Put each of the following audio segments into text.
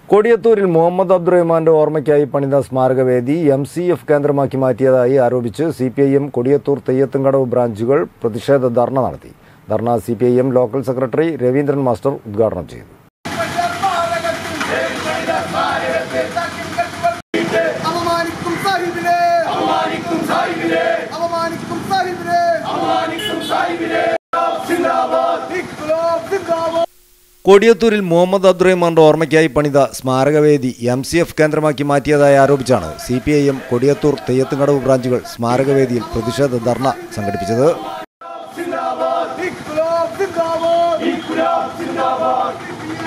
കൊടിയത്തൂരിൽ മുഹമ്മദ് അബ്ദുറഹ്മാന്റെ ഓർമ്മയ്ക്കായി പണിത സ്മാരകവേദി M C F കേന്ദ്രമാക്കി മാറ്റിയതായി ആരോപിച്ച് C P I M Kodiyathur Theyyathumkadavu ബ്രാഞ്ചുകൾ പ്രതിഷേധ ധർണ നടത്തി dharna C P I M local secretary Raveendran master ഉദ്ഘാടനം ചെയ്തു അപമാനിക്കും സാഹിബിനെ അപമാനിക്കും സാഹിബിനെ അപമാനിക്കും സാഹിബിനെ അപമാനിക്കും സാഹിബിനെ സിന്ദാബാദ് ഇൻക്ലാബ് സിന്ദാബാദ് കൊടിയത്തൂരിൽ മുഹമ്മദ് അബ്ദുറഹ്മാന്റെ ഓർമ്മയ്ക്കായി പണിത സ്മാരകവേദി എം സി എഫ് കേന്ദ്രമാക്കി മാറ്റിയതായി ആരോപിച്ചാണ് C P I M Kodiyathur Theyyathumkadavu ബ്രാഞ്ചുകൾ സ്മാരകവേദിയിൽ പ്രതിഷേധ ധർണ സംഘടിപ്പിച്ചത് സിന്ദാബാദ് ഇൻക്ലാബ് സിന്ദാബാദ് ഇൻകുലാബ് സിന്ദാബാദ്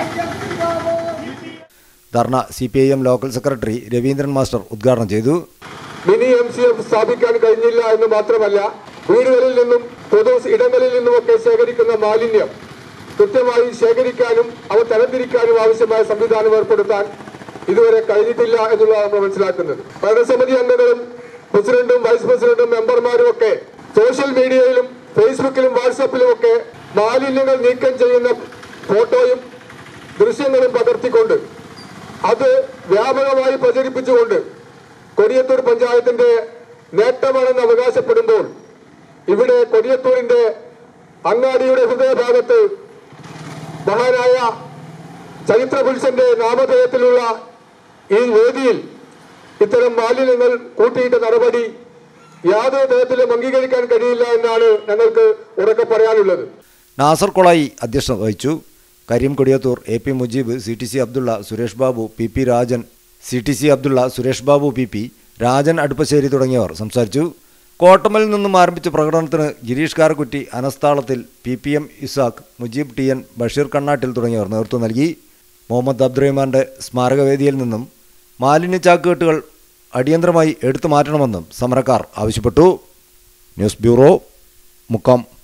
dharna C P I M local secretary Raveendran master ഉദ്ഘാടനം ചെയ്തു മിനി എം സി എഫ് സ്ഥാപിക്കാൻ കഴിഞ്ഞില്ല എന്ന് മാത്രമല്ല വീടുകളിൽ നിന്നും പൊതു ഇടങ്ങളിൽ നിന്നുമൊക്കെ ശേഖരിക്കുന്ന മാലിന്യം കൃത്യമായി ശേഖരിക്കാനും അവ തരംതിരിക്കാനും ആവശ്യമായ സംവിധാനം ഏർപ്പെടുത്താൻ ഇതുവരെ കഴിഞ്ഞിട്ടില്ല എന്നുള്ളതാണ് നമ്മൾ മനസ്സിലാക്കുന്നത് ഭരണസമിതി അംഗങ്ങളും പ്രസിഡന്റും വൈസ് പ്രസിഡന്റും മെമ്പർമാരും ഒക്കെ സോഷ്യൽ മീഡിയയിലും ഫേസ്ബുക്കിലും വാട്സപ്പിലും ഒക്കെ മാലിന്യങ്ങൾ നീക്കം ചെയ്യുന്ന ഫോട്ടോയും ദൃശ്യങ്ങളും പകർത്തിക്കൊണ്ട് അത് വ്യാപകമായി പ്രചരിപ്പിച്ചുകൊണ്ട് കൊടിയത്തൂർ പഞ്ചായത്തിന്റെ നേട്ടമാണെന്ന് അവകാശപ്പെടുമ്പോൾ ഇവിടെ കൊടിയത്തൂരിന്റെ അങ്ങാടിയുടെ ഹൃദയഭാഗത്ത് മഹാനായ ചരിത്രപുരുഷന്റെ നാമധേയത്തിലുള്ള ഈ വേദിയിൽ ഇത്തരം മാലിന്യങ്ങൾ കൂട്ടിയിട്ട നടപടി യാതൊരു തരത്തിലും അംഗീകരിക്കാൻ കഴിയില്ല എന്നാണ് ഞങ്ങൾക്ക് ഉറക്കെ പറയാനുള്ളത് നാസർ കൊളായി അധ്യക്ഷത വഹിച്ചു Karim Kodiyathur A P Mujeeb C T C Abdulla Suresh Babu P P Rajan C T C Abdulla Suresh Babu P P Rajan Aduppassery തുടങ്ങിയവർ സംസാരിച്ചു കോട്ടമലിൽ നിന്നും ആരംഭിച്ച പ്രകടനത്തിന് ഗിരീഷ് കാരക്കുറ്റി അനസ്താളത്തിൽ P P M Ishaq Mujeeb T N Basheer Kannattil തുടങ്ങിയവർ നേതൃത്വം നൽകി മുഹമ്മദ് അബ്ദുറഹ്മാന്റെ സ്മാരകവേദിയിൽ നിന്നും മാലിന്യ ചാക്കുകെട്ടുകൾ അടിയന്തരമായി എടുത്തു മാറ്റണമെന്നും സമരക്കാർ ആവശ്യപ്പെട്ടു ന്യൂസ് ബ്യൂറോ മുക്കം